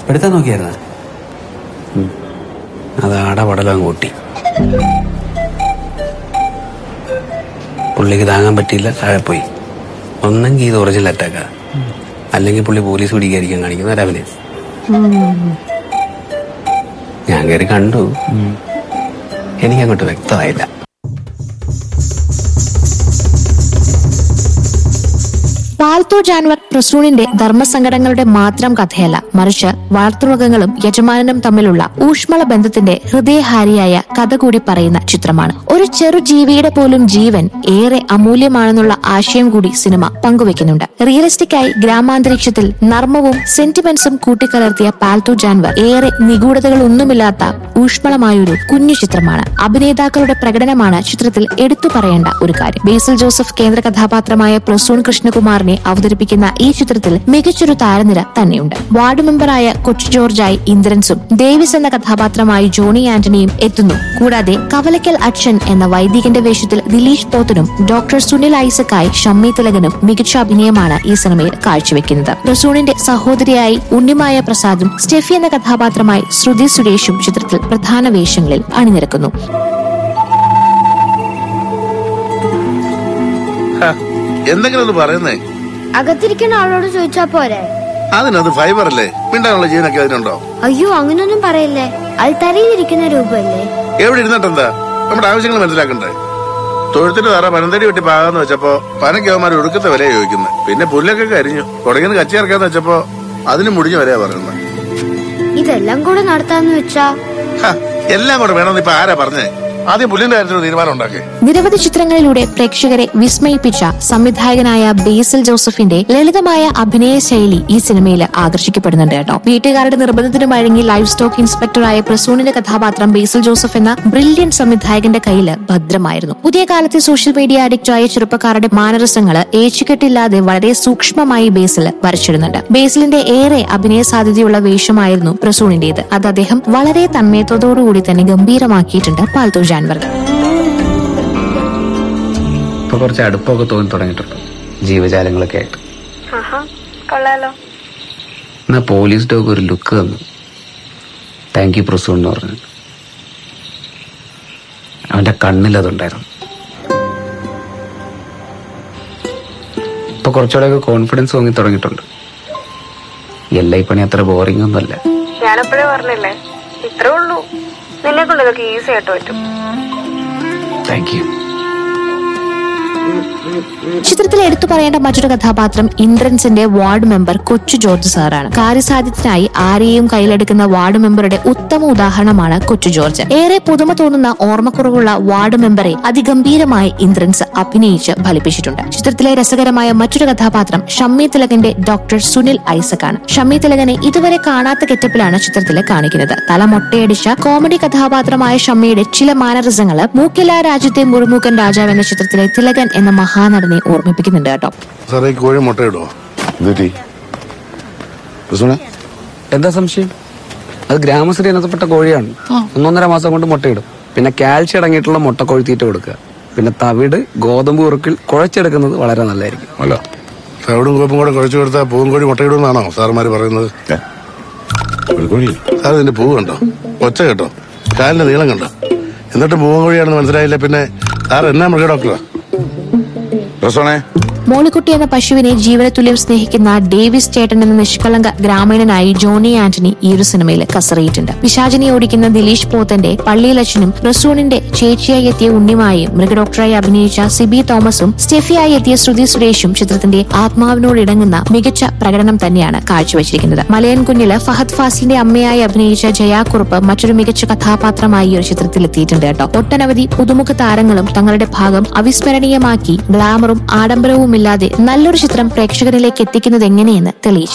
എടുത്താൻ നോക്കിയായിരുന്ന അത് അടപടലം കൂട്ടി പുള്ളിക്ക് താങ്ങാൻ പറ്റിയില്ല താഴെ പോയി ഒന്നെങ്കിൽ ഇത് ഒറിജിനൽ അറ്റാക്കാ അല്ലെങ്കിൽ പുള്ളി പോലീസ് പിടിക്കാതിരിക്കാൻ കാണിക്കുന്ന രാവിലെ ഞാൻ കയറി കണ്ടു എനിക്കങ്ങോട്ട് വ്യക്തമായില്ല പാൽത്തോ ജാൻവർ പ്രസൂണിന്റെ ധർമ്മസങ്കടങ്ങളുടെ മാത്രം കഥയല്ല മറിച്ച് വളർത്തുമൃഗങ്ങളും യജമാനനും തമ്മിലുള്ള ഊഷ്മള ബന്ധത്തിന്റെ ഹൃദയഹാരിയായ കഥ കൂടി പറയുന്ന ചിത്രമാണ് ഒരു ചെറു ജീവിയുടെ പോലും ജീവൻ ഏറെ അമൂല്യമാണെന്നുള്ള ആശയം കൂടി സിനിമ പങ്കുവെക്കുന്നുണ്ട് റിയലിസ്റ്റിക് ആയി ഗ്രാമാന്തരീക്ഷത്തിൽ നർമ്മവും സെന്റിമെന്റ്സും കൂട്ടിക്കലർത്തിയ പാൽത്തോ ജാൻവർ ഏറെ നിഗൂഢതകളൊന്നുമില്ലാത്ത ഊഷ്മളമായൊരു കുഞ്ഞു ചിത്രമാണ് അഭിനേതാക്കളുടെ പ്രകടനമാണ് ചിത്രത്തിൽ എടുത്തു പറയേണ്ട ഒരു കാര്യം ബേസിൽ ജോസഫ് കേന്ദ്ര കഥാപാത്രമായ പ്രസൂൺ കൃഷ്ണകുമാറിനെ അവതരിപ്പിക്കുന്ന ഈ ചിത്രത്തിൽ മികച്ചൊരു താരനിര തന്നെയുണ്ട് വാർഡ് മെമ്പറായ കൊച്ചു ജോർജായി ഇന്ദ്രൻസും ഡേവിസ് എന്ന കഥാപാത്രമായി ജോണി ആന്റണിയും എത്തുന്നു കൂടാതെ കവലക്കൽ അച്ഛൻ എന്ന വൈദികന്റെ വേഷത്തിൽ ദിലീഷ് പോത്തനും ഡോക്ടർ സുനിൽ ഐസക്കായി ഷമ്മി തിലകനും മികച്ച അഭിനയമാണ് ഈ സിനിമയിൽ കാഴ്ചവെക്കുന്നത് പ്രസൂണിന്റെ സഹോദരിയായി ഉണ്ണിമായ പ്രസാദും സ്റ്റെഫി എന്ന കഥാപാത്രമായി ശ്രുതി സുരേഷും ചിത്രത്തിൽ പ്രധാന വേഷങ്ങളിൽ അണിനിരക്കുന്നു ഹ, എന്തെങ്കിലും ഒന്ന് പറയുന്നേ അകത്തിരിക്കുന്ന ആളോട് ചോദിച്ചാ പോരെ അതിനത് ഫൈബർ അല്ലേ മിണ്ടാനുള്ള ജീവനൊക്കെ അതിനുണ്ടോ അയ്യോ അങ്ങനൊന്നും പറയല്ലേ അത് തലയിലിരിക്കുന്ന രൂപല്ലേ എവിടെ ഇരുന്നിട്ടെന്താ നമ്മുടെ ആവശ്യങ്ങൾ മനസ്സിലാക്കണ്ടേ തൊഴുത്തിന്റെ തറ പനന്തടി വെട്ടി പാകാന്ന് വെച്ചപ്പോ പനക്കവന്മാർ ഒടുക്കത്തെ വില ചോദിക്കുന്നത് പിന്നെ പുല്ലൊക്കെ കരിഞ്ഞു തുടങ്ങിയത് കച്ചി ഇറക്കാന്ന് വെച്ചപ്പോ അതിന് മുടിഞ്ഞു വരെയാ പറയുന്നത് ഇതെല്ലാം കൂടെ നടത്താന്ന് വെച്ചാ ഹ, എല്ലാം കൂടെ വേണമെന്ന് ഇപ്പൊ ആരാ പറഞ്ഞേ ആദ്യം പുല്ലിന്റെ കാര്യത്തിൽ ഒരു തീരുമാനം ഉണ്ടാക്കേ നിരവധി ചിത്രങ്ങളിലൂടെ പ്രേക്ഷകരെ വിസ്മയിപ്പിച്ച സംവിധായകനായ ബേസിൽ ജോസഫിന്റെ ലളിതമായ അഭിനയ ശൈലി ഈ സിനിമയിൽ ആകർഷിക്കപ്പെടുന്നുണ്ട് കേട്ടോ വീട്ടുകാരുടെ നിർബന്ധത്തിന് വഴങ്ങി ലൈഫ് സ്റ്റോക്ക് ഇൻസ്പെക്ടറായ പ്രസൂണിന്റെ കഥാപാത്രം ബേസിൽ ജോസഫ് എന്ന ബ്രില്യൻ സംവിധായകന്റെ കയ്യിൽ ഭദ്രമായിരുന്നു പുതിയ കാലത്തെ സോഷ്യൽ മീഡിയ അഡിക്റ്റായ ചെറുപ്പക്കാരുടെ മാനരസങ്ങള് ഏച്ചുകെട്ടില്ലാതെ വളരെ സൂക്ഷ്മമായി ബേസിൽ വരച്ചിടുന്നുണ്ട് ബേസിലിന്റെ ഏറെ അഭിനയ സാധ്യതയുള്ള വേഷമായിരുന്നു പ്രസൂണിന്റേത് അത് അദ്ദേഹം വളരെ തന്മയത്വത്തോടുകൂടി തന്നെ ഗംഭീരമാക്കിയിട്ടുണ്ട് പാൽത്തോ ജാൻവർ ഇപ്പൊ കുറച്ച് അടുപ്പമൊക്കെ തോന്നി തുടങ്ങിയിട്ടുണ്ട് ജീവജാലങ്ങളൊക്കെ ആയിട്ട് കൊള്ളാലോ എന്നാ പോലീസ് ഡോഗ് ഒരു ലുക്ക് തന്നു താങ്ക് യു പ്രസു എന്ന് പറഞ്ഞു അവന്റെ കണ്ണിൽ അതുണ്ടായിരുന്നു ഇപ്പൊ കുറച്ചുകൂടെയൊക്കെ കോൺഫിഡൻസ് തോന്നി തുടങ്ങിയിട്ടുണ്ട് എല്ലാ ഈ പണി അത്ര ബോറിംഗ് ഒന്നുമല്ല ഞാനപ്പോഴേ പറഞ്ഞില്ലേ ഇത്രേ ഉള്ളൂ നിന്നെ കൊണ്ട് ഇതൊക്കെ ഈസി ആയിട്ട് പറ്റും താങ്ക് യു ചിത്രത്തിൽ എടുത്തു പറയേണ്ട മറ്റൊരു കഥാപാത്രം ഇന്ദ്രൻസിന്റെ വാർഡ് മെമ്പർ കൊച്ചു ജോർജ് സാറാണ് കാര്യസാധ്യത്തിനായി ആരെയും കയ്യിലെടുക്കുന്ന വാർഡ് മെമ്പറുടെ ഉത്തമ ഉദാഹരണമാണ് കൊച്ചു ജോർജ് ഏറെ പുതുമ തോന്നുന്ന ഓർമ്മക്കുറവുള്ള വാർഡ് മെമ്പറെ അതിഗംഭീരമായി ഇന്ദ്രൻസ് അഭിനയിച്ച് ഫലിപ്പിച്ചിട്ടുണ്ട് ചിത്രത്തിലെ രസകരമായ മറ്റൊരു കഥാപാത്രം ഷമ്മി തിലകന്റെ ഡോക്ടർ സുനിൽ ഐസക്കാണ് ഷമ്മി തിലകനെ ഇതുവരെ കാണാത്ത കെറ്റപ്പിലാണ് ചിത്രത്തിൽ കാണിക്കുന്നത് തല മൊട്ടയടിച്ച കോമഡി കഥാപാത്രമായ ഷമ്മിയുടെ ചില മാനറിസങ്ങള് മൂക്കില രാജ്യത്തെ മുറുമൂക്കൻ രാജാവ് എന്ന ചിത്രത്തിലെ തിലകൻ എന്ന മഹാനടനെ ഓർമ്മിപ്പിക്കുന്നുണ്ട് കേട്ടോ സാറേ ഈ കോഴി മുട്ടയിടുവോ എന്നിട്ട് പ്രസൂണെ എന്താ സംശയം അത് ഗ്രാമശ്രീ ഇനത്തിൽപ്പെട്ട കോഴിയാണ് ഒന്നൊന്നര മാസം കൊണ്ട് മുട്ടയിടും പിന്നെ കാൽഷ്യം അടങ്ങിയിട്ടുള്ള മുട്ടക്കോഴി തീറ്റ കൊടുക്കുക പിന്നെ തവിട് ഗോതമ്പ് കുറുക്കിൽ കുഴച്ചെടുക്കുന്നത് വളരെ നല്ലതായിരിക്കും അല്ല തവിടും കോപ്പും കൂടെ കുഴച്ചു കൊടുത്താൽ പൂവും കോഴി മുട്ടയിടുമെന്നാണോ സാറുമാര് പറയുന്നത് ഏ, ഒരു കോഴി സാർ ഇതിന്റെ പൂവ് കണ്ടോ ഒച്ച കേട്ടോ കാലിന്റെ നീളം കണ്ടോ എന്നിട്ട് പൂവൻ കോഴിയാണെന്ന് മനസ്സിലായില്ല പിന്നെ സാർ എന്നാ മൃഗ ഡോക്ടറാ പ്രസൂണെ മോളിക്കുട്ടി എന്ന പശുവിനെ ജീവനതുല്യം സ്നേഹിക്കുന്ന ഡേവിസ് ചേട്ടൻ എന്ന നിഷ്കളങ്ക ഗ്രാമീണനായി ജോണി ആന്റണി ഈ ഒരു സിനിമയിൽ കസറിയിട്ടുണ്ട് പിശാചിനെ ഓടിക്കുന്ന ദിലീഷ് പോത്തന്റെ പള്ളിയിലച്ഛനും റസൂണിന്റെ ചേച്ചിയായി എത്തിയ ഉണ്ണിമായും മൃഗഡോക്ടറായി അഭിനയിച്ച സിബി തോമസും സ്റ്റെഫിയായി എത്തിയ ശ്രുതി സുരേഷും ചിത്രത്തിന്റെ ആത്മാവിനോട് ഇണങ്ങുന്ന മികച്ച പ്രകടനം തന്നെയാണ് കാഴ്ചവെച്ചിരിക്കുന്നത് മലയൻ കുഞ്ഞില് ഫഹദ് ഫാസിലിന്റെ അമ്മയായി അഭിനയിച്ച ജയാക്കുറുപ്പ് മറ്റൊരു മികച്ച കഥാപാത്രമായി ഈ ഒരു ചിത്രത്തിൽ എത്തിയിട്ടുണ്ട് കേട്ടോ ഒട്ടനവധി പുതുമുഖ താരങ്ങളും തങ്ങളുടെ ഭാഗം അവിസ്മരണീയമാക്കി ഗ്ലാമറും ആഡംബരവുമില്ലാതെ നല്ലൊരു ചിത്രം പ്രേക്ഷകരിലേക്ക് എത്തിക്കുന്നത് എങ്ങനെയെന്ന് തെളിയിച്ചു